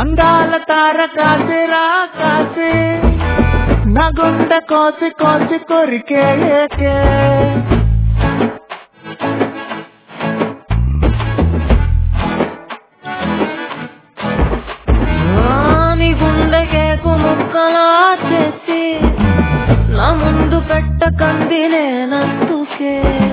అందాల తార కాసిరా కాసి నా గుండె కోసి కోసి కొరికే ఏకే. నీ గుండెకేకు ముక్కలా చేసి నా ముందు పెట్టకంది నేనందుకే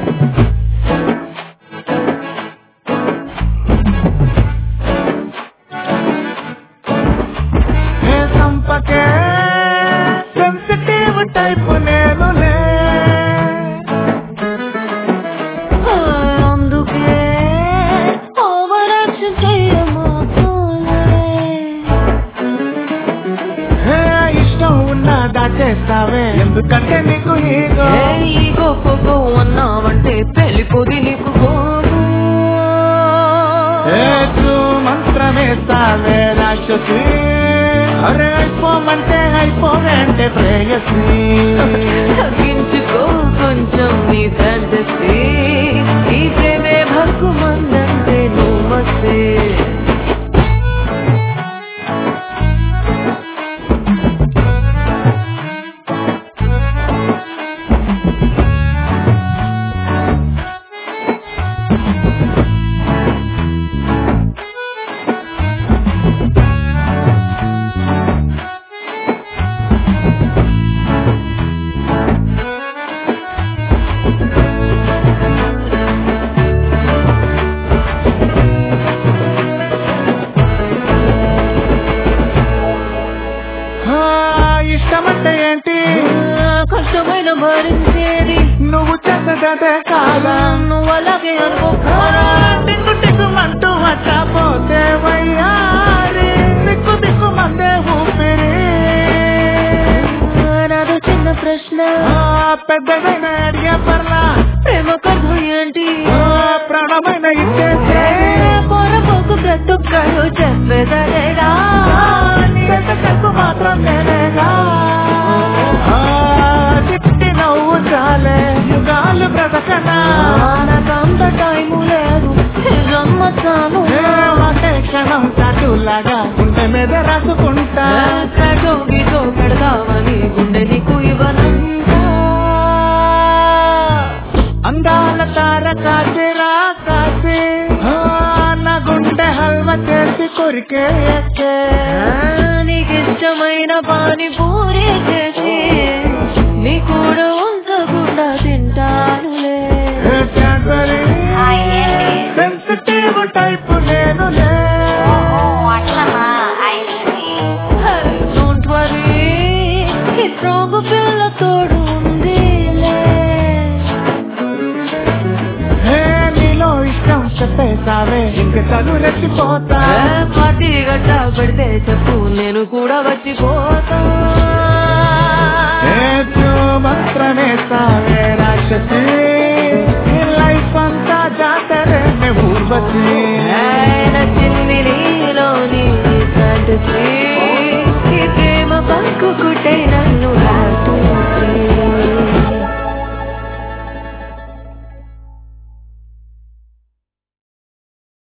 ఏ సంపకే సెన్సిటివ్ టైప్ నేనులే ఆ, అందుకే ఓవరాక్షన్ చెయ్యమాకులే ఏ ఇష్టం ఉన్నా దాచేస్తావే ఎందుకంటే నీకు ఈగో ఏ ఈగో పొగో అన్నావంటే పెళ్ళిపోది నీకు పోదు ఏ చూ మంత్రమేస్తావే రాక్షసి అరే అయిపోమంటే అయిపోవేంటే ప్రేయసి తగ్గించుకో కొంచెం నీ ఫ్యాంటసీ ఈ ప్రేమే భక్కు మందంటే నువ్వు మస్తే ఆ, ఇష్టమంటే ఏంటి కష్టమైన భరించేది నువ్వు చేసేదే కాదా నువ్వు అలాగే అనుకో టిక్కు టిక్కుమంటూ వచ్చాపోతే వయ్యారి దిక్కు దిక్కు మందే ఊపిరి నాదో చిన్న ప్రశ్న ఆ, పెద్దదైన అడిగే పర్లా ప్రేమ కథ ఏంటి ఆ, ప్రాణమైన ఇచ్చేసే పొరపోకు బ్రతుక్కలు చెప్పేదలేగా నీకంటే తక్కువ మాత్రం నేనేగా ఆ, చిట్టి నవ్వు చాలే యుగాలు బ్రతకనా నాకంత టైము లేదు రమ్మ చాలు ఏ, ఒకే క్షణం చాటులాగా గుండె మీద రాసుకుంటా కటో గీతో పెడతావని గుండె నీకు ఇవ్వనంటా అందాల తార కాసిరా కాసి ఆ, నా గుండె హల్వ చేసి కొరికే ఎక్కే. నీకిష్టమైన పానీపూరి చేసి నీ కూడా ఉంచకుండా తింటానులే ఏ క్యాడ్బరీ సెన్సిటివ్ టైప్ నేనులే డోంట్ వరీ ఈ ప్రోగు పిల్ల తోడు ఉందిలే ఏ నీలో ఇష్టం చెప్పేసావే ఇంక చదువు రెచ్చిపోతా ఏ పార్టీ గట్ట పెడితే చెప్పు నేను కూడా వచ్చిపోతా ఏ చూ మంత్రమేసావే రాక్షసి ఈ లైఫ్ అంతా జాతరే ఊర్వశి ఏ నచ్చింది నీలోని ఫ్యాంటసీ